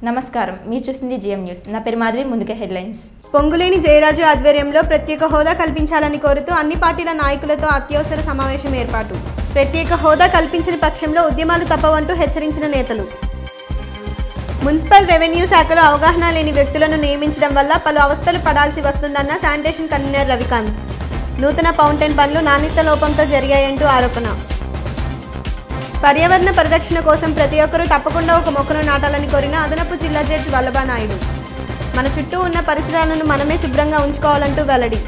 నమస్కారం మీరు చూస్తుంది జిఎం న్యూస్ నా పేరు మాధవి ముందుగా హెడ్లైన్స్ పొంగులేని జయరాజు ఆధ్వర్యంలో ప్రత్యేక హోదా కల్పించాలని కోరుతూ అన్ని పార్టీల నాయకులతో అత్యవసర సమావేశం ఏర్పాటు ప్రత్యేక హోదా కల్పించని పక్షంలో ఉద్యమాలు తప్పవంటూ హెచ్చరించిన నేతలు మున్సిపల్ రెవెన్యూ శాఖలో అవగాహన లేని వ్యక్తులను నియమించడం వల్ల పలు అవస్థలు పడాల్సి వస్తుందన్న శానిటేషన్ కన్వీనర్ రవికాంత్ నూతన ఫౌంటైన్ పనులు నాణ్యత లోపంతో జరిగాయంటూ ఆరోపణ పర్యావరణ పరిరక్షణ కోసం ప్రతి ఒక్కరూ తప్పకుండా ఒక మొక్కను నాటాలని కోరిన అదనపు జిల్లా జడ్జి వల్లభానాయుడు మన చుట్టూ ఉన్న పరిసరాలను మనమే శుభ్రంగా ఉంచుకోవాలంటూ వెల్లడి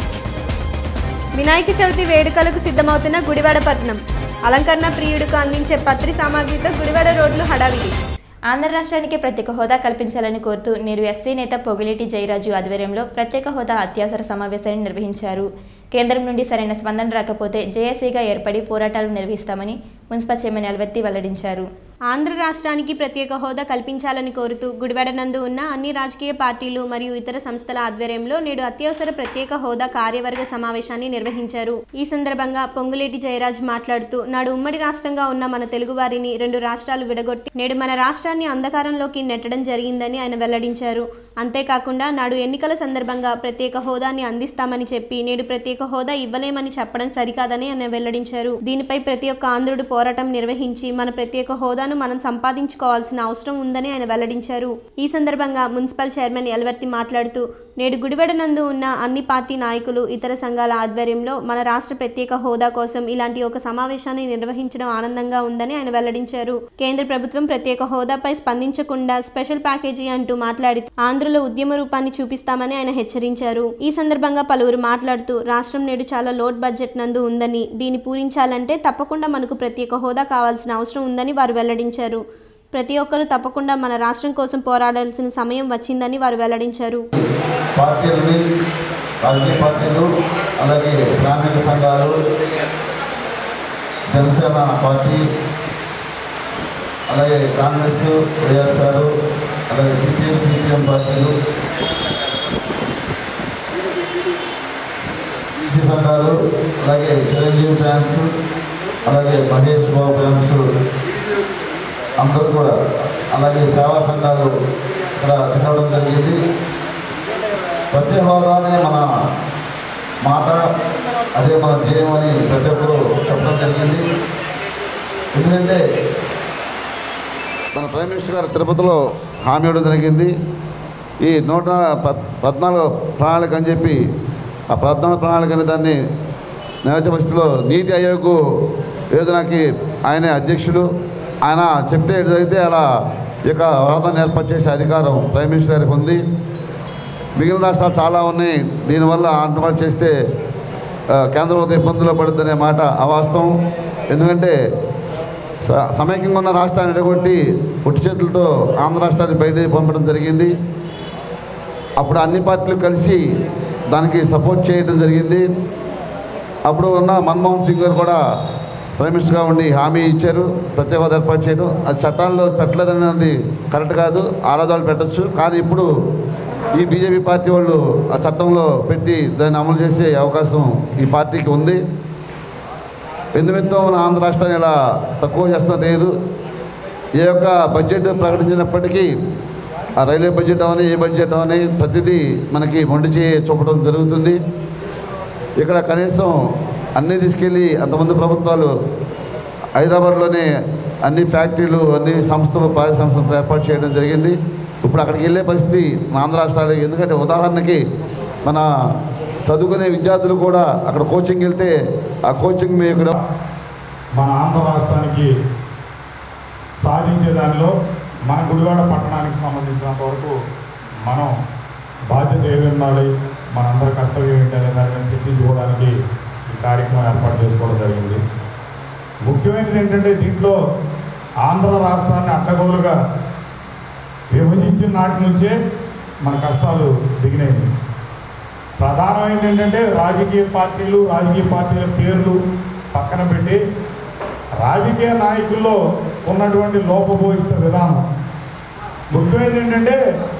వినాయక చవితి వేడుకలకు సిద్ధమవుతున్న గుడివాడ పట్టణం అలంకరణ ప్రియుడికి అందించే పత్రి సామాగ్రితో గుడివాడ రోడ్లు హడావిడి ఆంధ్ర రాష్ట్రానికి ప్రత్యేక హోదా కల్పించాలని కోరుతూ నేరు ఎస్సీ నేత పొగిలేటి జయరాజు ఆధ్వర్యంలో ప్రత్యేక హోదా అత్యవసర సమావేశాన్ని నిర్వహించారు కేంద్రం నుండి సరైన స్పందన రాకపోతే జేఏసీగా ఏర్పడి పోరాటాలు నిర్వహిస్తామని మున్సిపల్ చైర్మన్ ఎల్వెత్తి వెల్లడించారు ఆంధ్ర రాష్ట్రానికి ప్రత్యేక హోదా కల్పించాలని కోరుతూ గుడివాడ నందు ఉన్న అన్ని రాజకీయ పార్టీలు మరియు ఇతర సంస్థల ఆధ్వర్యంలో నేడు అత్యవసర ప్రత్యేక హోదా కార్యవర్గ సమావేశాన్ని నిర్వహించారు ఈ సందర్భంగా పొంగులేటి జయరాజ్ మాట్లాడుతూ నాడు ఉమ్మడి రాష్ట్రంగా ఉన్న మన తెలుగువారిని రెండు రాష్ట్రాలు విడగొట్టి నేడు మన రాష్ట్రాన్ని అంధకారంలోకి నెట్టడం జరిగిందని ఆయన వెల్లడించారు అంతేకాకుండా నాడు ఎన్నికల సందర్భంగా ప్రత్యేక హోదాని అందిస్తామని చెప్పి నేడు ప్రత్యేక హోదా ఇవ్వలేమని చెప్పడం సరికాదని ఆయన వెల్లడించారు దీనిపై ప్రతి ఒక్క ఆంధ్రుడు పోరాటం నిర్వహించి మన ప్రత్యేక హోదాను మనం సంపాదించుకోవాల్సిన అవసరం ఉందని ఆయన వెల్లడించారు ఈ సందర్భంగా మున్సిపల్ చైర్మన్ ఎల్వర్తి మాట్లాడుతూ నేడు గుడివాడ నందు ఉన్న అన్ని పార్టీ నాయకులు ఇతర సంఘాల ఆధ్వర్యంలో మన రాష్ట్ర ప్రత్యేక హోదా కోసం ఇలాంటి ఒక సమావేశాన్ని నిర్వహించడం ఆనందంగా ఉందని ఆయన వెల్లడించారు కేంద్ర ప్రభుత్వం ప్రత్యేక హోదాపై స్పందించకుండా స్పెషల్ ప్యాకేజీ అంటూ మాట్లాడి ఆంధ్రలో ఉద్యమ రూపాన్ని చూపిస్తామని ఆయన హెచ్చరించారు ఈ సందర్భంగా పలువురు మాట్లాడుతూ రాష్ట్రం నేడు చాలా లోడ్ బడ్జెట్ నందు ఉందని దీన్ని పూరించాలంటే తప్పకుండా మనకు ప్రత్యేక హోదా కావాల్సిన అవసరం ఉందని వారు వెల్లడించారు ప్రతి ఒక్కరూ తప్పకుండా మన రాష్ట్రం కోసం పోరాడాల్సిన సమయం వచ్చిందని వారు వెల్లడించారు పార్టీలని రాజకీయ పార్టీలు అలాగే శ్రామిక సంఘాలు జనసేన పార్టీ అలాగే కాంగ్రెస్ వైఎస్ఆర్ అలాగే సిపిఎం సిపిఎం పార్టీలు బీసీ సంఘాలు అలాగే చిరంజీవి ఫ్యాన్స్ అలాగే మహేష్ బాబు ఫ్యాన్స్ అందరూ కూడా అలాగే సేవా సంఘాలు ఇక్కడ తినడం జరిగింది ప్రతి హోదానే మన మాట అదే మన ధ్యేయం అని ప్రతి ఒక్కరు చెప్పడం జరిగింది ఎందుకంటే మన ప్రైమ్ మినిస్టర్ గారు తిరుపతిలో హామీ ఇవ్వడం జరిగింది ఈ నూట పద్ పద్నాలుగు ప్రణాళిక అని చెప్పి ఆ పద్నాలుగు ప్రణాళిక అనే దాన్ని నేరచపరిస్థితిలో నీతి ఆయోగ్ యోజనకి ఆయనే అధ్యక్షుడు ఆయన చెప్తే ఎటు జరిగితే అలా ఈ యొక్క హోదాను ఏర్పాటు చేసే అధికారం ప్రైమ్ మినిస్టర్ గారికి ఉంది మిగిలిన రాష్ట్రాలు చాలా ఉన్నాయి దీనివల్ల ఆంధ్రప్రదేశ్ చేస్తే ఆ, కేంద్ర ప్రభుత్వం ఇబ్బందుల్లో పడుతుందనే మాట అవాస్తవం ఎందుకంటే స- సమైక్యంగా ఉన్న రాష్ట్రాన్ని ఎడగొట్టి పుట్టి చేతులతో ఆంధ్ర రాష్ట్రాన్ని బయటికి పంపడం జరిగింది అప్పుడు అన్ని పార్టీలు కలిసి దానికి సపోర్ట్ చేయడం జరిగింది అప్పుడు ఉన్న మన్మోహన్ సింగ్ గారు కూడా ప్రైమ్ మినిస్టర్గా ఉండి హామీ ఇచ్చారు ప్రత్యేక హోదా ఏర్పాటు చేయడం అది చట్టాల్లో పెట్టలేదనేది కరెక్ట్ కాదు ఆరాధాలు పెట్టచ్చు కానీ ఇప్పుడు ఈ బీజేపీ పార్టీ వాళ్ళు ఆ చట్టంలో పెట్టి దాన్ని అమలు చేసే అవకాశం ఈ పార్టీకి ఉంది ఎందుమిత్తం మన ఆంధ్ర రాష్ట్రాన్ని ఇలా తక్కువ చేస్తున్నా తెలియదు ఏ యొక్క బడ్జెట్ ప్రకటించినప్పటికీ ఆ రైల్వే బడ్జెట్ అవని ఏ బడ్జెట్ అవని ప్రతిదీ మనకి మొండి చేయి చూపడం జరుగుతుంది ఇక్కడ కనీసం అన్నీ తీసుకెళ్ళి అంతమంది ప్రభుత్వాలు హైదరాబాద్లోనే అన్ని ఫ్యాక్టరీలు అన్ని సంస్థలు పారిశ్రామిక సంస్థలు ఏర్పాటు చేయడం జరిగింది ఇప్పుడు అక్కడికి వెళ్ళే పరిస్థితి మన ఆంధ్ర రాష్ట్రాలకి ఎందుకంటే ఉదాహరణకి మన చదువుకునే విద్యార్థులు కూడా అక్కడ కోచింగ్ వెళ్తే ఆ కోచింగ్ మీ ఇక్కడ మన ఆంధ్ర రాష్ట్రానికి సాధించే దానిలో మన గుడివాడ పట్టణానికి సంబంధించినంత వరకు మనం బాధ్యత ఏమి ఉండాలి మనందరి కర్తవ్యం ఏంటి అనే దాని మీద చర్చించుకోవడానికి ఈ కార్యక్రమం ఏర్పాటు చేసుకోవడం జరిగింది ముఖ్యమైనది ఏంటంటే దీంట్లో ఆంధ్ర రాష్ట్రాన్ని అడ్డగోలుగా విభజించిన నాటి నుంచే మన కష్టాలు దిగినాయి ప్రధానమైనది ఏంటంటే రాజకీయ పార్టీలు రాజకీయ పార్టీల పేర్లు పక్కన పెట్టి రాజకీయ నాయకుల్లో ఉన్నటువంటి లోపభూయిష్ట విధానం ముఖ్యమైనది ఏంటంటే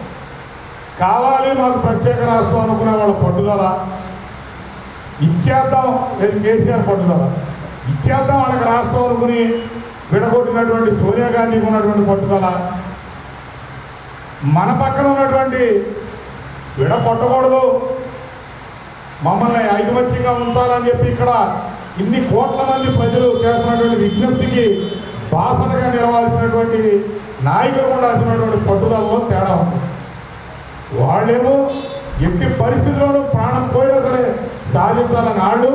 కావాలి మాకు ప్రత్యేక రాష్ట్రం అనుకునే వాళ్ళ పట్టుదల ఇచ్చేద్దాం లేదు కేసీఆర్ పట్టుదల ఇచ్చేద్దాం వాళ్ళకి రాష్ట్రం అనుకుని విడగొట్టినటువంటి సోనియా గాంధీకి ఉన్నటువంటి పట్టుదల మన పక్కన ఉన్నటువంటి విడగొట్టకూడదు మమ్మల్ని ఐకమత్యంగా ఉంచాలని చెప్పి ఇక్కడ ఇన్ని కోట్ల మంది ప్రజలు చేస్తున్నటువంటి విజ్ఞప్తికి బాసటగా నిలవాల్సినటువంటి నాయకులు ఉండాల్సినటువంటి పట్టుదలలో తేడా ఉంది వాళ్ళేమో ఎట్టి పరిస్థితుల్లోనూ ప్రాణం పోయినా సరే సాధించాలని వాళ్ళు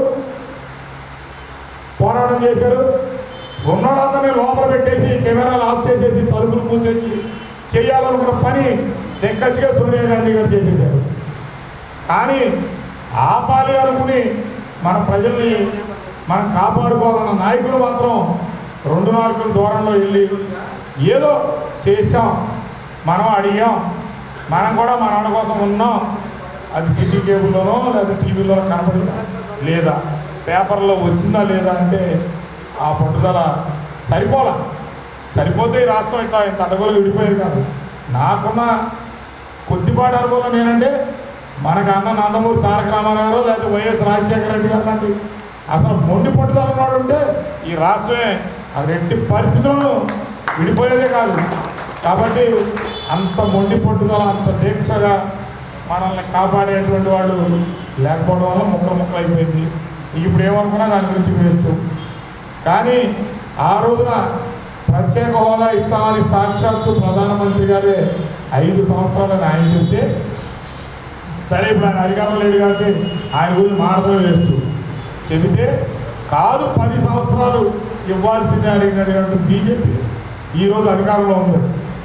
పోరాటం చేశారు ఉన్నోళ్ళందరినీ లోపల పెట్టేసి కెమెరాలు ఆఫ్ చేసేసి తలుపులు మూసేసి చేయాలనుకున్న పని నెక్కచ్చిగా సోనియా గాంధీ గారు చేసేశారు కానీ ఆపాలి అనుకుని మన ప్రజల్ని మనం కాపాడుకోవాలన్న నాయకులు మాత్రం రెండు నాలుగుల దూరంలో వెళ్ళి ఏదో చేసాం మనం అడిగాం మనం కూడా మన వాళ్ళ కోసం ఉన్నాం అది సిటీ కేబుల్లోనో లేదా టీవీలోనో కనపడిందా లేదా పేపర్లో వచ్చిందా లేదా అంటే ఆ పట్టుదల సరిపోలా సరిపోతే ఈ రాష్ట్రం ఇట్లా ఇంత అడగలు విడిపోయేది కాదు నాకున్న కొద్దిపాటి అనుభవం నేనంటే మనకు అన్న నందమూరి తారక రామారావు గారు లేదా వైఎస్ రాజశేఖర రెడ్డి గారు లాంటి అసలు మొండి పట్టుదల ఉన్నాడు ఉంటే ఈ రాష్ట్రమే అది ఎట్టి పరిస్థితులను విడిపోయేదే కాదు కాబట్టి అంత మొండి పట్టుదల అంత దీక్షగా మనల్ని కాపాడేటువంటి వాళ్ళు లేకపోవడం వల్ల ముక్కలు ముక్కలు అయిపోయింది ఇప్పుడు ఏమనుకున్నా దాని గురించి వేస్తూ కానీ ఆ రోజున ప్రత్యేక హోదా ఇస్తామని సాక్షాత్తు ప్రధానమంత్రి గారే ఐదు సంవత్సరాలని ఆయన చెప్తే సరే ఇప్పుడు ఆయన అధికారం లేడు కాబట్టి ఆయన గురించి మాటలు వేస్తూ చెబితే కాదు పది సంవత్సరాలు ఇవ్వాల్సిందే అడిగినటువంటి బీజేపీ ఈరోజు అధికారంలో ఉంది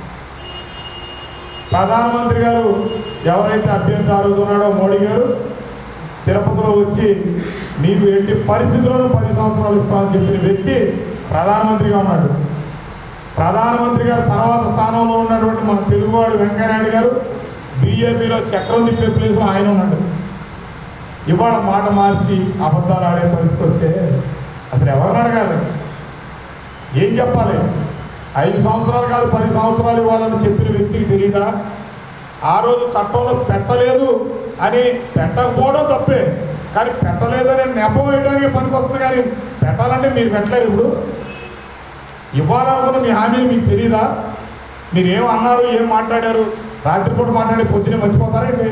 ప్రధానమంత్రి గారు ఎవరైతే అభ్యర్థి అడుగుతున్నాడో మోడీ గారు తిరుపతిలో వచ్చి నీకు ఎట్టి పరిస్థితుల్లోనూ పది సంవత్సరాలు ఇస్తామని చెప్పిన వ్యక్తి ప్రధానమంత్రిగా ఉన్నాడు ప్రధానమంత్రి గారు తర్వాత స్థానంలో ఉన్నటువంటి మన తెలుగువాడు వెంకయ్యనాయుడు గారు బీజేపీలో చక్రం తిప్పే ప్లేస్లో ఆయన ఉన్నాడు ఇవాళ మాట మార్చి అబద్ధాలు ఆడే పరిస్థితి వస్తే అసలు ఎవరిని అడగాలి ఏం చెప్పాలి ఐదు సంవత్సరాలు కాదు పది సంవత్సరాలు ఇవ్వాలని చెప్పిన వ్యక్తికి తెలియదా ఆ రోజు చట్టంలో పెట్టలేదు అని పెట్టకపోవడం తప్పే కానీ పెట్టలేదని నెపం వేయడానికి పనికొస్తుంది కానీ పెట్టాలంటే మీరు పెట్టలేరు ఇప్పుడు ఇవ్వాలనుకున్న మీ హామీలు మీకు తెలియదా మీరు ఏం అన్నారు ఏం మాట్లాడారు రాత్రిపూట మాట్లాడి పొద్దునే మర్చిపోతారండి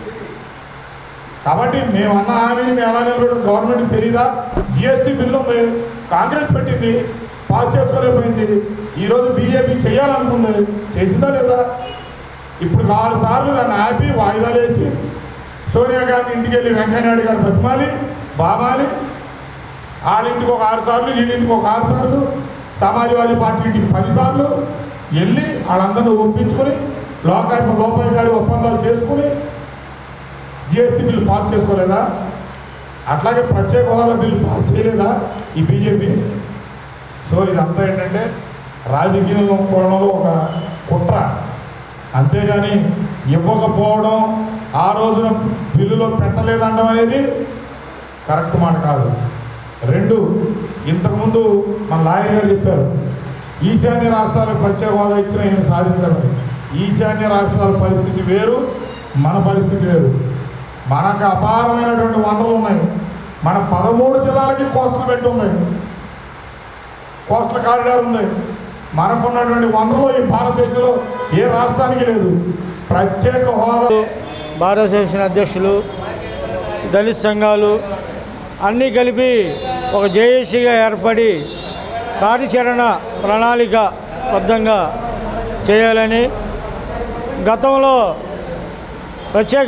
కాబట్టి మేము అన్న హామీని మేము ఎలా నిలబెట్టాం గవర్నమెంట్కి తెలియదా జిఎస్టీ బిల్లు ఉంది కాంగ్రెస్ పెట్టింది పాస్ చేసుకోలేకపోయింది ఈరోజు బీజేపీ చేయాలనుకుంది చేసిందా లేదా ఇప్పుడు నాలుగు సార్లు దాన్ని ఆపి వాయిదాలు వేసి సోనియా గాంధీ ఇంటికి వెళ్ళి వెంకయ్యనాయుడు గారు బతిమాలి బామాలి వాళ్ళ ఇంటికి ఒక ఆరు సార్లు వీళ్ళ ఇంటికి ఒక ఆరు సార్లు సమాజ్వాదీ పార్టీ ఇంటికి పది సార్లు వెళ్ళి వాళ్ళందరినీ ఒప్పించుకొని లోకాయ లోపాయికారి ఒప్పందాలు చేసుకుని జిఎస్టీ బిల్లు పాస్ చేసుకోలేదా అట్లాగే ప్రత్యేక హోదా బిల్లు పాస్ చేయలేదా ఈ బీజేపీ సో ఇదంతా ఏంటంటే రాజకీయంలో కోణంలో ఒక కుట్ర అంతేగాని ఇవ్వకపోవడం ఆ రోజున బిల్లులో పెట్టలేదండం అనేది కరెక్ట్ మాట కాదు రెండు ఇంతకుముందు మన లాయర్ గారు చెప్పారు ఈశాన్య రాష్ట్రాలకు ప్రత్యేక హోదా ఇచ్చిన ఈయన సాధించడం ఈశాన్య రాష్ట్రాల పరిస్థితి వేరు మన పరిస్థితి వేరు మనకు అపారమైనటువంటి వనరులు ఉన్నాయి మన పదమూడు జిల్లాలకి కోస్టల్ బెల్ట్ ఉంది కోస్టల్ కారిడార్ ఉంది మనకున్నటువంటి వనరులు ఈ భారతదేశంలో ఏ రాష్ట్రానికి లేదు ప్రత్యేక హోదా భారత అసోసియేషన్ అధ్యక్షులు దళిత సంఘాలు అన్నీ కలిపి ఒక జేఏసీగా ఏర్పడి కార్యాచరణ ప్రణాళిక బద్ధంగా చేయాలని గతంలో ప్రత్యేక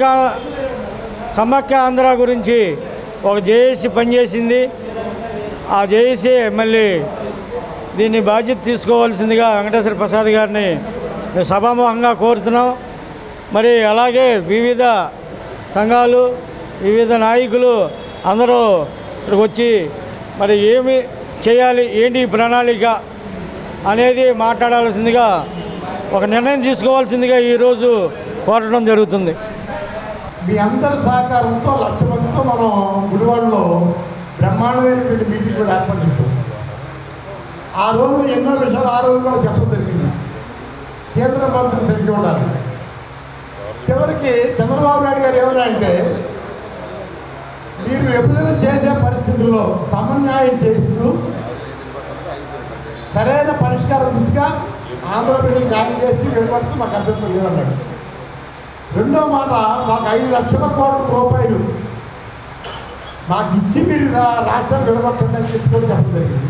సమాఖ్య ఆంధ్ర గురించి ఒక జేఏసీ పనిచేసింది ఆ జేఏసీ మళ్ళీ దీన్ని బాధ్యత తీసుకోవాల్సిందిగా వెంకటేశ్వర ప్రసాద్ గారిని మేము సభాముఖంగా కోరుతున్నాం మరి అలాగే వివిధ సంఘాలు వివిధ నాయకులు అందరూ ఇక్కడికి వచ్చి మరి ఏమి చేయాలి ఏంటి ఈ ప్రణాళిక అనేది మాట్లాడాల్సిందిగా ఒక నిర్ణయం తీసుకోవాల్సిందిగా ఈరోజు కోరడం జరుగుతుంది మీ అందరి సహకారంతో లక్ష మందితో మనం గుడివాడలో బ్రహ్మాండమైనటువంటి మీటింగ్ కూడా ఏర్పాటు చేస్తాం ఆ రోజు ఎన్నో విషయాలు ఆ రోజు కూడా చెప్పడం జరిగింది కేంద్ర మంత్రులు తెలిసి ఉండాలి చివరికి చంద్రబాబు నాయుడు గారు ఏమన్నా అంటే మీరు విభజన చేసే పరిస్థితుల్లో సమన్యాయం చేస్తూ సరైన పరిష్కారం దిశగా ఆంధ్రప్రదేశ్ న్యాయం చేసి విడగొడితే మాకు అభ్యంతరం లేదన్నాడు రెండో మాట మాకు ఐదు లక్షల కోట్ల రూపాయలు మాకు ఇచ్చి మీరు రా- రాష్ట్రం విడగొట్టండి అని చెప్పి కూడా చెప్పడం జరిగింది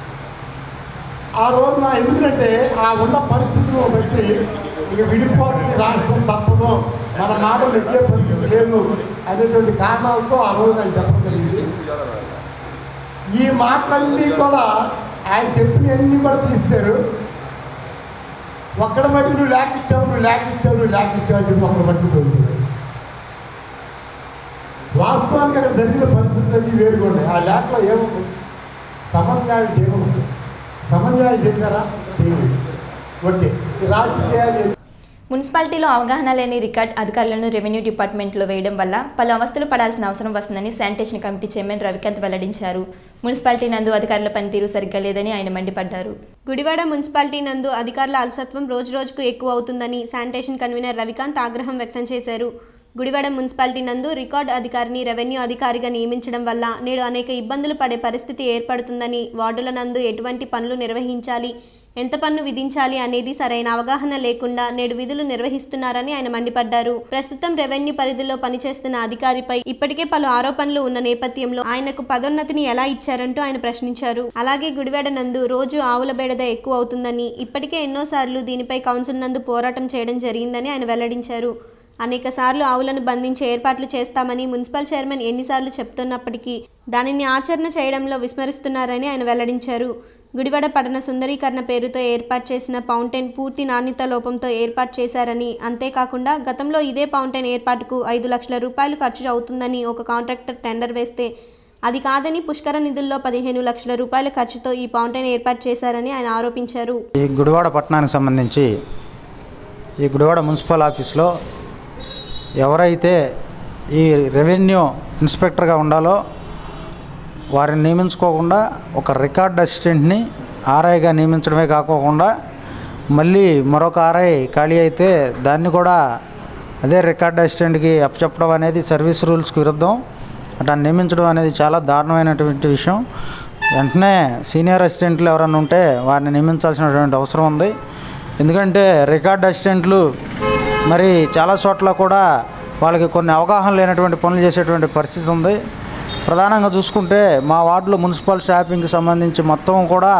ఆ రోజున ఎందుకంటే ఆ ఉన్న పరిస్థితులను బట్టి ఇక విడిపోతుంది రాష్ట్రం తప్పదు మన మాటలు ఎక్కే పరిస్థితి లేదు అనేటువంటి కారణాలతో ఆ రోజు ఆయన చెప్పడం జరిగింది ఈ మాటలన్నీ కూడా ఆయన చెప్పినవన్నీ కూడా తీస్తారు ఒక్కడ బట్టి నువ్వు లేక ఇచ్చావు నువ్వు లేక ఇచ్చావు నువ్వు లేక ఇచ్చావు అని చెప్పి ఒకరు బట్టి పోయింది వాస్తవానికి అక్కడ జరిగిన పరిస్థితులన్నీ వేరుగా ఉన్నాయి ఆ లేఖలో ఏముంది సమన్వయం చేయకూడదు సమన్వయం చేశారా చేయలేదు ఓకే ఈ రాజకీయాలు మున్సిపాలిటీలో అవగాహన లేని రికార్డ్ అధికారులను రెవెన్యూ డిపార్ట్మెంట్లో వేయడం వల్ల పలు అవస్థలు పడాల్సిన అవసరం వస్తుందని శానిటేషన్ కమిటీ చైర్మన్ రవికాంత్ వెల్లడించారు మున్సిపాలిటీ నందు అధికారుల పనితీరు సరిగ్గా లేదని ఆయన మండిపడ్డారు గుడివాడ మున్సిపాలిటీ నందు అధికారుల అలసత్వం రోజురోజుకు ఎక్కువ అవుతుందని శానిటేషన్ కన్వీనర్ రవికాంత్ ఆగ్రహం వ్యక్తం చేశారు గుడివాడ మున్సిపాలిటీ నందు రికార్డు అధికారిని రెవెన్యూ అధికారిగా నియమించడం వల్ల నేడు అనేక ఇబ్బందులు పడే పరిస్థితి ఏర్పడుతుందని వార్డుల నందు ఎటువంటి పనులు నిర్వహించాలి ఎంత పన్ను విధించాలి అనేది సరైన అవగాహన లేకుండా నేడు విధులు నిర్వహిస్తున్నారని ఆయన మండిపడ్డారు ప్రస్తుతం రెవెన్యూ పరిధిలో పనిచేస్తున్న అధికారిపై ఇప్పటికే పలు ఆరోపణలు ఉన్న నేపథ్యంలో ఆయనకు పదోన్నతిని ఎలా ఇచ్చారంటూ ఆయన ప్రశ్నించారు అలాగే గుడివాడ నందు రోజు ఆవుల బెడద ఎక్కువ అవుతుందని ఇప్పటికే ఎన్నోసార్లు దీనిపై కౌన్సిల్ నందు పోరాటం చేయడం జరిగిందని ఆయన వెల్లడించారు అనేక సార్లు ఆవులను బంధించే ఏర్పాట్లు చేస్తామని మున్సిపల్ చైర్మన్ ఎన్నిసార్లు చెప్తున్నప్పటికీ దానిని ఆచరణ చేయడంలో విస్మరిస్తున్నారని ఆయన వెల్లడించారు గుడివాడ పట్టణ సుందరీకరణ పేరుతో ఏర్పాటు చేసిన ఫౌంటైన్ పూర్తి నాణ్యత లోపంతో ఏర్పాటు చేశారని అంతేకాకుండా గతంలో ఇదే ఫౌంటైన్ ఏర్పాటుకు ఐదు లక్షల రూపాయలు ఖర్చు అవుతుందని ఒక కాంట్రాక్టర్ టెండర్ వేస్తే అది కాదని పుష్కర నిధుల్లో పదిహేను లక్షల రూపాయల ఖర్చుతో ఈ ఫౌంటైన్ ఏర్పాటు చేశారని ఆయన ఆరోపించారు ఈ గుడివాడ పట్టణానికి సంబంధించి ఈ గుడివాడ మున్సిపల్ ఆఫీస్లో ఎవరైతే ఈ రెవెన్యూ ఇన్స్పెక్టర్గా ఉండాలో వారిని నియమించుకోకుండా ఒక రికార్డ్ అసిస్టెంట్ని ఆర్ఐగా నియమించడమే కాకోకుండా మళ్ళీ మరొక ఆర్ఐ ఖాళీ అయితే దాన్ని కూడా అదే రికార్డ్ అసిస్టెంట్కి అప్పచెప్పడం అనేది సర్వీస్ రూల్స్కి విరుద్ధం అట్లా నియమించడం అనేది చాలా దారుణమైనటువంటి విషయం వెంటనే సీనియర్ అసిస్టెంట్లు ఎవరైనా ఉంటే వారిని నియమించాల్సినటువంటి అవసరం ఉంది ఎందుకంటే రికార్డ్ అసిస్టెంట్లు మరి చాలా చోట్ల కూడా వాళ్ళకి కొన్ని అవగాహన లేనటువంటి పనులు చేసేటువంటి పరిస్థితి ఉంది ప్రధానంగా చూసుకుంటే మా వార్డులో మున్సిపల్ షాపింగ్కి సంబంధించి మొత్తం కూడా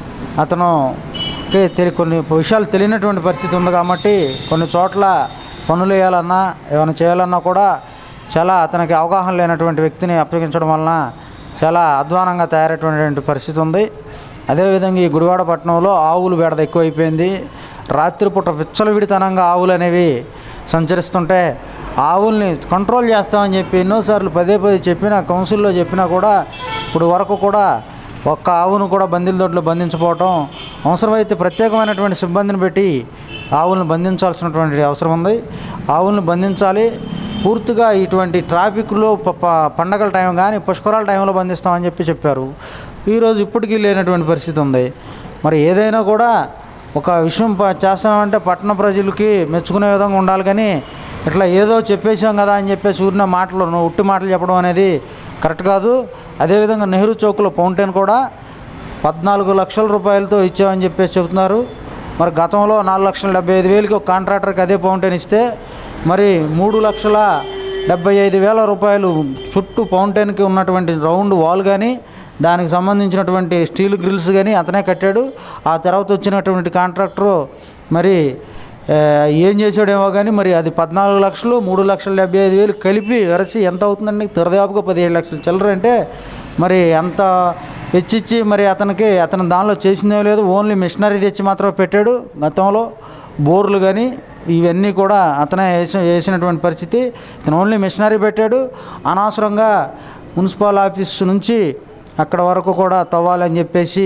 అతనుకి తెలి కొన్ని విషయాలు తెలియనటువంటి పరిస్థితి ఉంది కాబట్టి కొన్ని చోట్ల పనులు వేయాలన్నా ఏమైనా చేయాలన్నా కూడా చాలా అతనికి అవగాహన లేనటువంటి వ్యక్తిని అప్పగించడం వలన చాలా అధ్వానంగా తయారైనటువంటి పరిస్థితి ఉంది అదేవిధంగా ఈ గుడివాడ పట్టణంలో ఆవులు బెడద ఎక్కువైపోయింది రాత్రిపూట విచ్చలవిడితనంగా ఆవులు అనేవి సంచరిస్తుంటే ఆవుల్ని కంట్రోల్ చేస్తామని చెప్పి ఎన్నోసార్లు పదే పదే చెప్పినా కౌన్సిల్లో చెప్పినా కూడా ఇప్పుడు వరకు కూడా ఒక్క ఆవును కూడా బందీల దొడ్లో బంధించకపోవటం అవసరమైతే ప్రత్యేకమైనటువంటి సిబ్బందిని పెట్టి ఆవులను బంధించాల్సినటువంటి అవసరం ఉంది ఆవులను బంధించాలి పూర్తిగా ఇటువంటి ట్రాఫిక్లో ప- ప- పండగల టైం కానీ పుష్కరాల టైంలో బంధిస్తామని చెప్పి చెప్పారు ఈరోజు ఇప్పటికీ లేనటువంటి పరిస్థితి ఉంది మరి ఏదైనా కూడా ఒక విషయం ప- చేస్తామంటే పట్టణ ప్రజలకి మెచ్చుకునే విధంగా ఉండాలి కానీ ఇట్లా ఏదో చెప్పేశాం కదా అని చెప్పేసి ఊరిన మాటలు నువ్వు ఉట్టి మాటలు చెప్పడం అనేది కరెక్ట్ కాదు అదేవిధంగా నెహ్రూ చౌక్లో ఫౌంటైన్ కూడా పద్నాలుగు లక్షల రూపాయలతో ఇచ్చామని చెప్పేసి చెబుతున్నారు మరి గతంలో నాలుగు లక్షల డెబ్బై ఐదు వేలకి ఒక కాంట్రాక్టర్కి అదే ఫౌంటైన్ ఇస్తే మరి మూడు లక్షల డెబ్బై ఐదు వేల రూపాయలు చుట్టూ ఫౌంటైన్కి ఉన్నటువంటి రౌండ్ వాల్ కానీ దానికి సంబంధించినటువంటి స్టీల్ గ్రిల్స్ కానీ అతనే కట్టాడు ఆ తర్వాత వచ్చినటువంటి కాంట్రాక్టరు మరి ఆ, ఏం చేసాడేమో కానీ మరి అది పద్నాలుగు లక్షలు మూడు లక్షల డెబ్బై ఐదు వేలు కలిపి వరసి ఎంత అవుతుందండి దరిదాపుగా పదిహేడు లక్షలు చిల్లర అంటే మరి అంత వెచ్చిచ్చి మరి అతనికి అతను దానిలో చేసిందేం లేదు ఓన్లీ మిషనరీ తెచ్చి మాత్రమే పెట్టాడు గతంలో బోర్లు కానీ ఇవన్నీ కూడా అతనే వేసి వేసినటువంటి పరిస్థితి ఇతను ఓన్లీ మిషనరీ పెట్టాడు అనవసరంగా మున్సిపల్ ఆఫీస్ నుంచి అక్కడ వరకు కూడా తవ్వాలని చెప్పేసి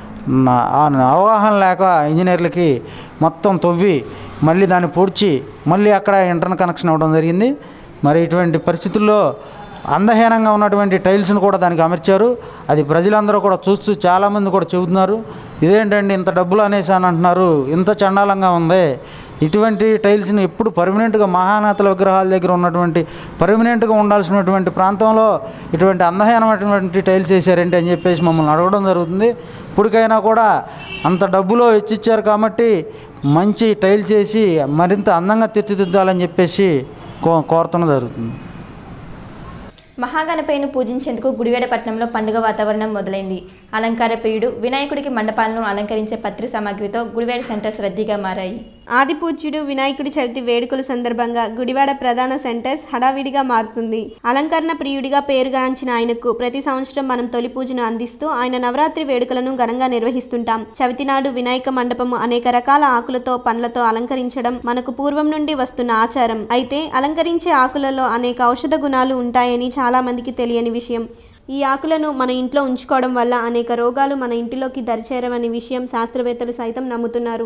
నా- ఆ అవగాహన లేక ఇంజనీర్లకి మొత్తం తవ్వి మళ్ళీ దాన్ని పూడ్చి మళ్ళీ అక్కడ ఇంటర్నెట్ కనెక్షన్ ఇవ్వడం జరిగింది మరి ఇటువంటి పరిస్థితుల్లో అందహీనంగా ఉన్నటువంటి టైల్స్ని కూడా దానికి అమర్చారు అది ప్రజలందరూ కూడా చూస్తూ చాలామంది కూడా చెబుతున్నారు ఇదేంటండి ఇంత డబ్బులు అనేసి అని అంటున్నారు ఇంత చండాలంగా ఉంది ఇటువంటి టైల్స్ని ఎప్పుడు పర్మనెంట్గా మహానేతల విగ్రహాల దగ్గర ఉన్నటువంటి పర్మనెంట్గా ఉండాల్సినటువంటి ప్రాంతంలో ఇటువంటి అందహీనమైనటువంటి టైల్స్ వేసారంటే అని చెప్పేసి మమ్మల్ని అడగడం జరుగుతుంది ఇప్పటికైనా కూడా అంత డబ్బులో వెచ్చిచ్చారు కాబట్టి మంచి టైల్స్ వేసి మరింత అందంగా తీర్చిదిద్దాలని చెప్పేసి కో కోరటం జరుగుతుంది మహాగణపయ్యను పూజించేందుకు గుడివేడ పట్టణంలో పండుగ వాతావరణం మొదలైంది అలంకార ప్రియుడు వినాయకుడికి మండపాలను అలంకరించే పత్రి సామాగ్రితో గుడివేడ సెంటర్స్ రద్దీగా మారాయి ఆదిపూజ్యుడు వినాయకుడి చవితి వేడుకల సందర్భంగా గుడివాడ ప్రధాన సెంటర్స్ హడావిడిగా మారుతుంది అలంకరణ ప్రియుడిగా పేరుగాంచిన ఆయనకు ప్రతి సంవత్సరం మనం తొలి పూజను అందిస్తూ ఆయన నవరాత్రి వేడుకలను ఘనంగా నిర్వహిస్తుంటాం చవితి నాడు వినాయక మండపము అనేక రకాల ఆకులతో పండ్లతో అలంకరించడం మనకు పూర్వం నుండి వస్తున్న ఆచారం అయితే అలంకరించే ఆకులలో అనేక ఔషధ గుణాలు ఉంటాయని చాలా మందికి తెలియని విషయం ఈ ఆకులను మన ఇంట్లో ఉంచుకోవడం వల్ల అనేక రోగాలు మన ఇంటిలోకి దరిచేరవని విషయం శాస్త్రవేత్తలు సైతం నమ్ముతున్నారు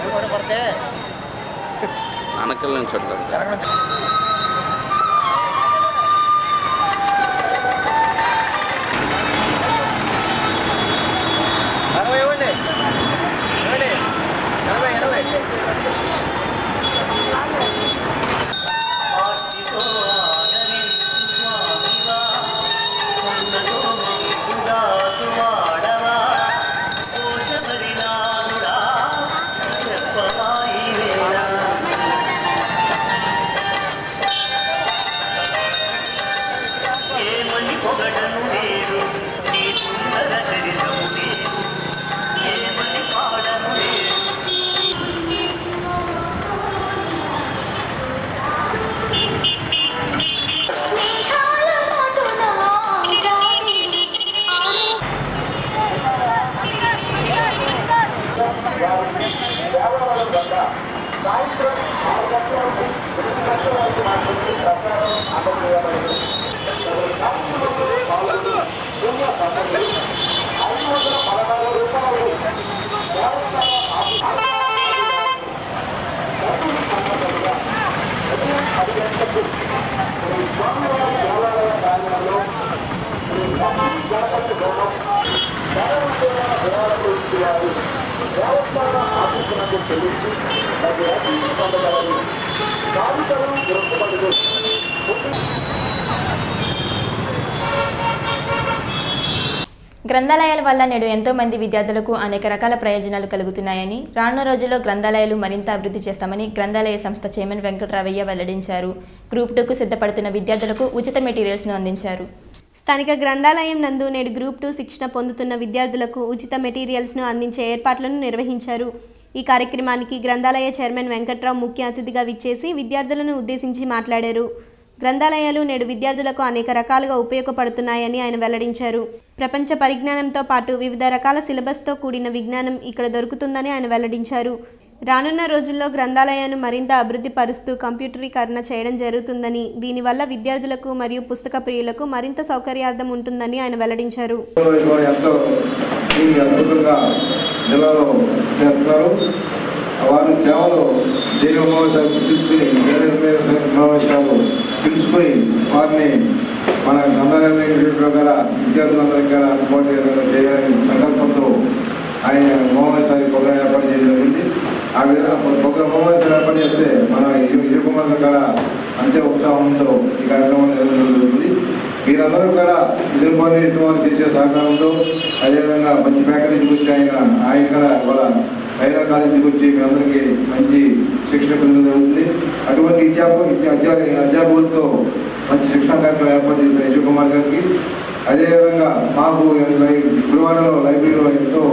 అనకల్ నుంచి ఉంటుంది ఏమని పొగడను నేను నీ సుందర చరితము నేను ఏమని పాడను నేను గ్రంథాలయాల వల్ల నేడు ఎంతో మంది విద్యార్థులకు అనేక రకాల ప్రయోజనాలు కలుగుతున్నాయని రానున్న రోజుల్లో గ్రంథాలయాలు మరింత అభివృద్ధి చేస్తామని గ్రంథాలయ సంస్థ చైర్మన్ వెంకటరావయ్య వెల్లడించారు గ్రూప్ టూకు సిద్ధపడుతున్న విద్యార్థులకు ఉచిత మెటీరియల్స్ను అందించారు స్థానిక గ్రంథాలయం నందు నేడు గ్రూప్ టూ శిక్షణ పొందుతున్న విద్యార్థులకు ఉచిత మెటీరియల్స్ను అందించే ఏర్పాట్లను నిర్వహించారు ఈ కార్యక్రమానికి గ్రంథాలయ చైర్మన్ వెంకట్రావు ముఖ్య అతిథిగా విచ్చేసి విద్యార్థులను ఉద్దేశించి మాట్లాడారు గ్రంథాలయాలు నేడు విద్యార్థులకు అనేక రకాలుగా ఉపయోగపడుతున్నాయని ఆయన వెల్లడించారు ప్రపంచ పరిజ్ఞానంతో పాటు వివిధ రకాల సిలబస్తో కూడిన విజ్ఞానం ఇక్కడ దొరుకుతుందని ఆయన వెల్లడించారు రానున్న రోజుల్లో గ్రంథాలయాన్ని మరింత అభివృద్ధి పరుస్తూ కంప్యూటరీకరణ చేయడం జరుగుతుందని దీనివల్ల విద్యార్థులకు మరియు పుస్తక ప్రియులకు మరింత సౌకర్యార్థం ఉంటుందని ఆయన వెల్లడించారు కూడా ఎంతో దీన్ని అద్భుతంగా జిల్లాలో చేస్తున్నారు వారి సేవలు దేని సమావేశాలు గుర్తించుకుని వేరే వేరే సమావేశాలు పిలుచుకొని వారిని మన గ్రంథాలయంలో గల విద్యార్థులందరికీ గల అందుబాటు చేయాలని సంకల్పంతో ఆయన సమావేశాలు ప్రోగ్రాం ఏర్పాటు చేయడం జరిగింది ఆ విధంగా ప్రోగ్రాం సమావేశాలు ఏర్పాటు చేస్తే మన యువకుమారుల గల అంతే ఉత్సాహంతో ఈ కార్యక్రమం నిర్వహించడం జరుగుతుంది మీరందరూ కూడా నిజంపాలి వారు చేసే సహకారంతో అదేవిధంగా మంచి ఫ్యాకల్టీకి వచ్చి ఆయన ఆయన కూడా ఇవాళ మహిళా కాలేజీకి వచ్చి మీ అందరికీ మంచి శిక్షణ పొందడం జరుగుతుంది అటువంటి విద్యాప అధ్యాప అధ్యాపకులతో మంచి శిక్షణ కార్యక్రమం ఏర్పాటు చేసిన యశ్ కుమార్ గారికి అదేవిధంగా మాకు గురువారంలో లైబ్రరీలో ఎంతో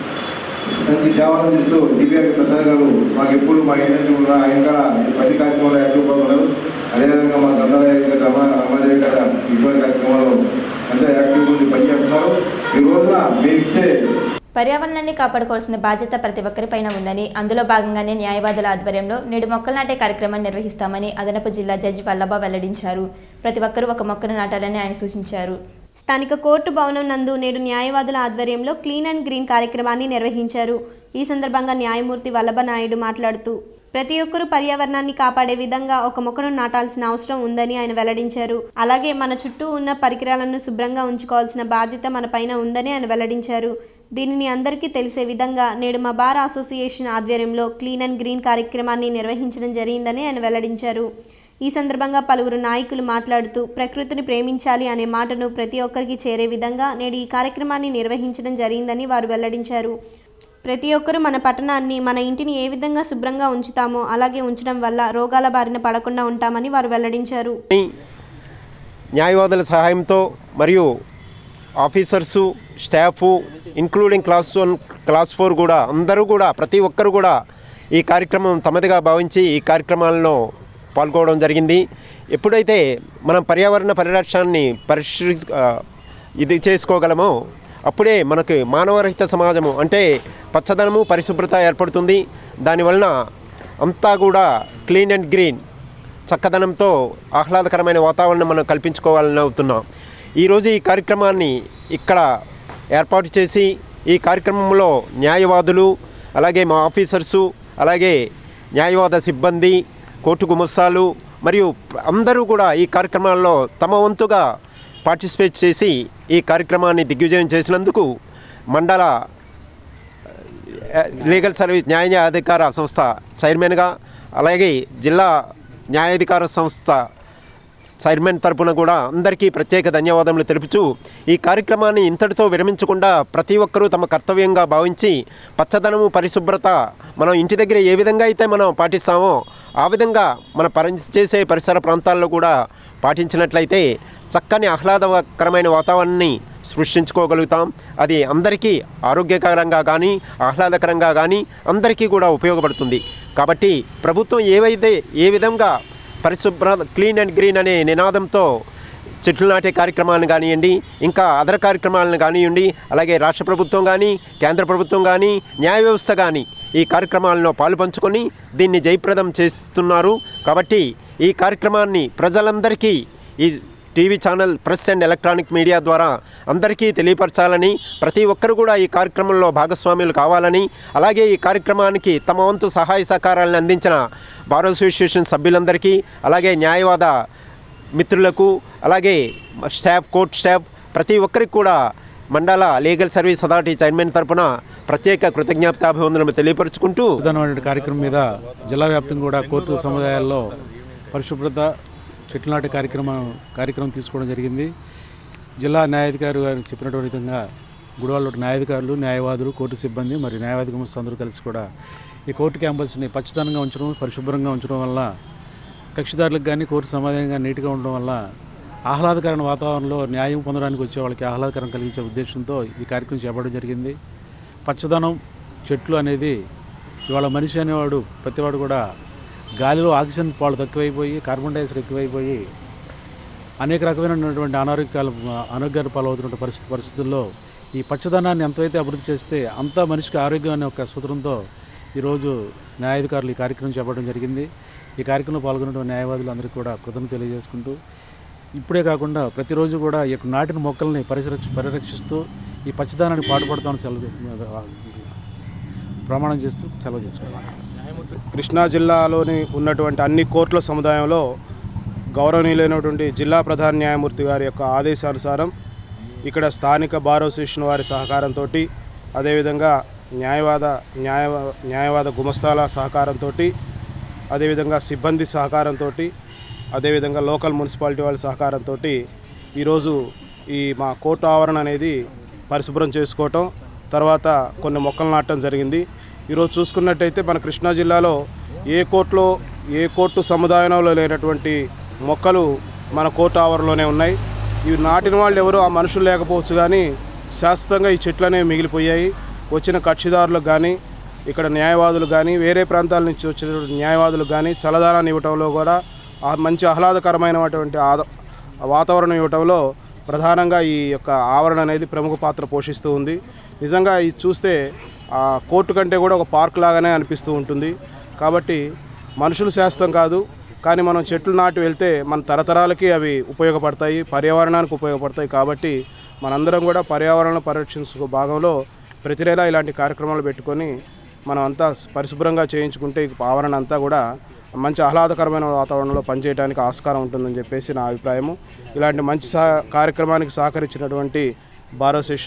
మంచి సేవలు అందిస్తూ డివిఆర్ ప్రసాద్ గారు మాకు ఎప్పుడు మా ఎనర్జీ ఉన్న ఆయన కూడా ప్రతి కార్యక్రమంలో యాక్టివ్ ఉన్నారు అదేవిధంగా మా గ్రంథాలయ రమ రమాదేవి గారు ఇటువంటి కార్యక్రమంలో ఎంతో యాక్టివ్ ఉండి పనిచేస్తున్నారు ఈ రోజున మేము ఇచ్చే పర్యావరణాన్ని కాపాడుకోవాల్సిన బాధ్యత ప్రతి ఒక్కరిపైన ఉందని అందులో భాగంగానే న్యాయవాదుల ఆధ్వర్యంలో నేడు మొక్కలు నాటే కార్యక్రమాన్ని నిర్వహిస్తామని అదనపు జిల్లా జడ్జి వల్లభ వెల్లడించారు ప్రతి ఒక్కరూ ఒక మొక్కను నాటాలని ఆయన సూచించారు స్థానిక కోర్టు భవనం నందు నేడు న్యాయవాదుల ఆధ్వర్యంలో క్లీన్ అండ్ గ్రీన్ కార్యక్రమాన్ని నిర్వహించారు ఈ సందర్భంగా న్యాయమూర్తి వల్లభ నాయుడు మాట్లాడుతూ ప్రతి ఒక్కరూ పర్యావరణాన్ని కాపాడే విధంగా ఒక మొక్కను నాటాల్సిన అవసరం ఉందని ఆయన వెల్లడించారు అలాగే మన చుట్టూ ఉన్న పరికరాలను శుభ్రంగా ఉంచుకోవాల్సిన బాధ్యత మన పైన ఉందని ఆయన వెల్లడించారు దీనిని అందరికీ తెలిసే విధంగా నేడు మా బార్ అసోసియేషన్ ఆధ్వర్యంలో క్లీన్ అండ్ గ్రీన్ కార్యక్రమాన్ని నిర్వహించడం జరిగిందని ఆయన వెల్లడించారు ఈ సందర్భంగా పలువురు నాయకులు మాట్లాడుతూ ప్రకృతిని ప్రేమించాలి అనే మాటను ప్రతి ఒక్కరికి చేరే విధంగా నేడు ఈ కార్యక్రమాన్ని నిర్వహించడం జరిగిందని వారు వెల్లడించారు ప్రతి ఒక్కరూ మన పట్టణాన్ని మన ఇంటిని ఏ విధంగా శుభ్రంగా ఉంచుతామో అలాగే ఉంచడం వల్ల రోగాల బారిన పడకుండా ఉంటామని వారు వెల్లడించారు న్యాయవాదుల సహాయంతో మరియు officers staff including class one class four కూడా అందరూ కూడా ప్రతి ఒక్కరు కూడా ఈ కార్యక్రమం తమదిగా భావించి ఈ కార్యక్రమాలను పాల్గొనడం జరిగింది ఎప్పుడైతే మనం పర్యావరణ పరిరక్షణని పరిశ్రీ ఆ, ఇది చేసుకోగలమో అప్పుడే మనకు మానవరహిత సమాజము అంటే పచ్చదనము పరిశుభ్రత ఏర్పడుతుంది దానివలన అంతా కూడా క్లీన్ అండ్ గ్రీన్ చక్కదనంతో ఆహ్లాదకరమైన వాతావరణం మనం కల్పించుకోవాలని అవుతున్నాం ఈరోజు ఈ కార్యక్రమాన్ని ఇక్కడ ఏర్పాటు చేసి ఈ కార్యక్రమంలో న్యాయవాదులు అలాగే మా ఆఫీసర్సు అలాగే న్యాయవాద సిబ్బంది కోర్టు గుమస్తాలు మరియు అందరూ కూడా ఈ కార్యక్రమాల్లో తమ వంతుగా పార్టిసిపేట్ చేసి ఈ కార్యక్రమాన్ని దిగ్విజయం చేసినందుకు మండల లీగల్ సర్వీస్ న్యాయాధికార సంస్థ చైర్మన్గా అలాగే జిల్లా న్యాయాధికార సంస్థ చైర్మన్ తరపున కూడా అందరికీ ప్రత్యేక ధన్యవాదములు తెలుపుచూ ఈ కార్యక్రమాన్ని ఇంతటితో విరమించకుండా ప్రతి ఒక్కరూ తమ కర్తవ్యంగా భావించి పచ్చదనము పరిశుభ్రత మనం ఇంటి దగ్గర ఏ విధంగా అయితే మనం పాటిస్తామో ఆ విధంగా మన పని చేసే పరిసర ప్రాంతాల్లో కూడా పాటించినట్లయితే చక్కని ఆహ్లాదకరమైన వాతావరణాన్ని సృష్టించుకోగలుగుతాం అది అందరికీ ఆరోగ్యకరంగా కానీ ఆహ్లాదకరంగా కానీ అందరికీ కూడా ఉపయోగపడుతుంది కాబట్టి ప్రభుత్వం ఏవైతే ఏ విధంగా పరిశుభ్ర క్లీన్ అండ్ గ్రీన్ అనే నినాదంతో చెట్లు నాటే కార్యక్రమాలను కానివ్వండి ఇంకా అదర్ కార్యక్రమాలను కానివ్వండి అలాగే రాష్ట్ర ప్రభుత్వం కానీ కేంద్ర ప్రభుత్వం కానీ న్యాయ వ్యవస్థ కానీ ఈ కార్యక్రమాలను పాలుపంచుకొని దీన్ని జయప్రదం చేస్తున్నారు కాబట్టి ఈ కార్యక్రమాన్ని ప్రజలందరికీ ఈ TV channel press and electronic media ద్వారా అందరికీ తెలియపరచాలని ప్రతి ఒక్కరు కూడా ఈ కార్యక్రమంలో భాగస్వాములు కావాలని అలాగే ఈ కార్యక్రమానికి తమ వంతు సహాయ సహకారాలను అందించిన బార్ అసోసియేషన్ సభ్యులందరికీ అలాగే న్యాయవాద మిత్రులకు అలాగే స్టాఫ్ కోర్ట్ స్టాఫ్ ప్రతి ఒక్కరికి కూడా మండల లీగల్ సర్వీస్ అథారిటీ చైర్మన్ తరపున ప్రత్యేక కృతజ్ఞతాభివందనలు తెలియపరుచుకుంటూ ప్రధానమైన కార్యక్రమం మీద జిల్లా వ్యాప్తంగా కూడా కోర్టు సముదాయాల్లో పరిశుభ్రత చెట్లు నాటే కార్యక్రమం కార్యక్రమం తీసుకోవడం జరిగింది జిల్లా న్యాయాధికారి గారు చెప్పినటువంటి విధంగా గుడివాళ్ళ న్యాయాధికారులు న్యాయవాదులు కోర్టు సిబ్బంది మరియు న్యాయవాది గుమస్తు అందరూ కలిసి కూడా ఈ కోర్టు క్యాంపస్ని పచ్చదనంగా ఉంచడం పరిశుభ్రంగా ఉంచడం వల్ల కక్షిదారులకు కానీ కోర్టు సమాధానంగా నీట్గా ఉండడం వల్ల ఆహ్లాదకరమైన వాతావరణంలో న్యాయం పొందడానికి వచ్చే వాళ్ళకి ఆహ్లాదకరం కలిగించే ఉద్దేశంతో ఈ కార్యక్రమం చేపట్టడం జరిగింది పచ్చదనం చెట్లు అనేది ఇవాళ మనిషి అనేవాడు ప్రతివాడు కూడా గాలిలో ఆక్సిజన్ పాలు తక్కువైపోయి కార్బన్ డైఆక్సైడ్ ఎక్కువైపోయి అనేక రకమైనటువంటి అనారోగ్యాలు అనారోగ్యాలు పాలవుతున్న పరిస్థితి పరిస్థితుల్లో ఈ పచ్చదనాన్ని ఎంతైతే అభివృద్ధి చేస్తే అంత మనిషికి ఆరోగ్యం అనే ఒక సూత్రంతో ఈరోజు న్యాయాధికారులు ఈ కార్యక్రమం చేపట్టడం జరిగింది ఈ కార్యక్రమంలో పాల్గొన్నటువంటి న్యాయవాదులు అందరికీ కూడా కృతజ్ఞతలు తెలియజేసుకుంటూ ఇప్పుడే కాకుండా ప్రతిరోజు కూడా ఈ యొక్క నాటిన మొక్కల్ని పరిరక్ష పరిరక్షిస్తూ ఈ పచ్చదనాన్ని పాటుపడతామని సెలవు ప్రమాణం చేస్తూ సెలవు తీసుకున్నాను కృష్ణా జిల్లాలోని ఉన్నటువంటి అన్ని కోర్టుల సముదాయంలో గౌరవనీయులైనటువంటి జిల్లా ప్రధాన న్యాయమూర్తి గారి యొక్క ఆదేశానుసారం ఇక్కడ స్థానిక బార్ అసోసియేషన్ వారి సహకారంతో అదేవిధంగా న్యాయవాద న్యాయ న్యాయవాద గుమస్తాల సహకారంతో అదేవిధంగా సిబ్బంది సహకారంతో అదేవిధంగా లోకల్ మున్సిపాలిటీ వాళ్ళ సహకారంతో ఈరోజు ఈ మా కోర్టు ఆవరణ అనేది పరిశుభ్రం చేసుకోవటం తర్వాత కొన్ని మొక్కలు నాటడం జరిగింది ఈరోజు చూసుకున్నట్టయితే మన కృష్ణా జిల్లాలో ఏ కోర్టులో ఏ కోర్టు సముదాయంలో లేనటువంటి మొక్కలు మన కోర్టు ఆవరణలోనే ఉన్నాయి ఇవి నాటిన వాళ్ళు ఎవరు ఆ మనుషులు లేకపోవచ్చు కానీ శాశ్వతంగా ఈ చెట్లు అనేవి మిగిలిపోయాయి వచ్చిన కక్షిదారులకు కానీ ఇక్కడ న్యాయవాదులు కానీ వేరే ప్రాంతాల నుంచి వచ్చినటువంటి న్యాయవాదులకు కానీ చల్లదానాన్ని ఇవ్వటంలో కూడా ఆ మంచి ఆహ్లాదకరమైనటువంటి ఆద వాతావరణం ఇవ్వటంలో ప్రధానంగా ఈ యొక్క ఆవరణ అనేది ప్రముఖ పాత్ర పోషిస్తూ ఉంది నిజంగా ఇది చూస్తే ఆ కోర్టు కంటే కూడా ఒక పార్క్ లాగానే అనిపిస్తూ ఉంటుంది కాబట్టి మనుషులు శాస్త్రం కాదు కానీ మనం చెట్లు నాటి వెళ్తే మన తరతరాలకి అవి ఉపయోగపడతాయి పర్యావరణానికి ఉపయోగపడతాయి కాబట్టి మనందరం కూడా పర్యావరణ పరిరక్షించు భాగంలో ప్రతి నెల ఇలాంటి కార్యక్రమాలు పెట్టుకొని మనం అంతా పరిశుభ్రంగా చేయించుకుంటే ఈ ఆవరణ అంతా కూడా మంచి ఆహ్లాదకరమైన వాతావరణంలో పనిచేయడానికి ఆస్కారం ఉంటుందని చెప్పేసి నా అభిప్రాయము ఇలాంటి మంచి సహ కార్యక్రమానికి సహకరించినటువంటి బార్ అసోసియేషన్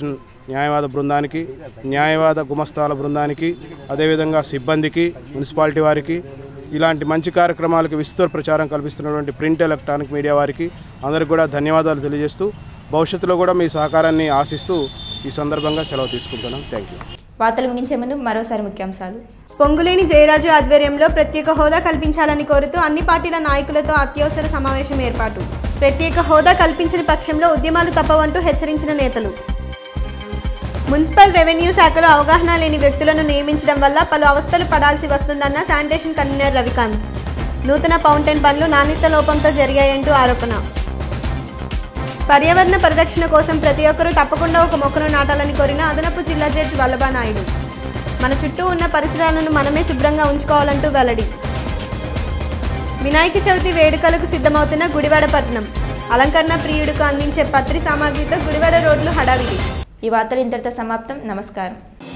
న్యాయవాద బృందానికి న్యాయవాద గుమస్తాల బృందానికి అదేవిధంగా సిబ్బందికి మున్సిపాలిటీ వారికి ఇలాంటి మంచి కార్యక్రమాలకు విస్తృత ప్రచారం కల్పిస్తున్నటువంటి ప్రింట్ ఎలక్ట్రానిక్ మీడియా వారికి అందరికి కూడా ధన్యవాదాలు తెలియజేస్తూ భవిష్యత్తులో కూడా మీ సహకారాన్ని ఆశిస్తూ ఈ సందర్భంగా సెలవు తీసుకుంటున్నాం థ్యాంక్ యూ వార్తలు ముగించే ముందు మరోసారి ముఖ్యాంశాలు పొంగులేని జయరాజు ఆధ్వర్యంలో ప్రత్యేక హోదా కల్పించాలని కోరుతూ అన్ని పార్టీల నాయకులతో అత్యవసర సమావేశం ఏర్పాటు ప్రత్యేక హోదా కల్పించని పక్షంలో ఉద్యమాలు తప్పవంటూ హెచ్చరించిన నేతలు మున్సిపల్ రెవెన్యూ శాఖలో అవగాహన లేని వ్యక్తులను నియమించడం వల్ల పలు అవస్థలు పడాల్సి వస్తుందన్న శానిటేషన్ కన్వీనర్ రవికాంత్ నూతన ఫౌంటైన్ పనులు నాణ్యత లోపంతో జరిగాయంటూ ఆరోపణ పర్యావరణ పరిరక్షణ కోసం ప్రతి ఒక్కరూ తప్పకుండా ఒక మొక్కను నాటాలని కోరిన అదనపు జిల్లా జడ్జి వల్లభానాయుడు మన చుట్టూ ఉన్న పరిసరాలను మనమే శుభ్రంగా ఉంచుకోవాలంటూ వెల్లడి వినాయక చవితి వేడుకలకు సిద్ధమవుతున్న గుడివాడ పట్టణం అలంకరణ ప్రియుడికి అందించే పత్రి సామాగ్రితో గుడివాడ రోడ్లు హడావిడి ఈ వార్తలు ఇంతటితో సమాప్తం నమస్కారం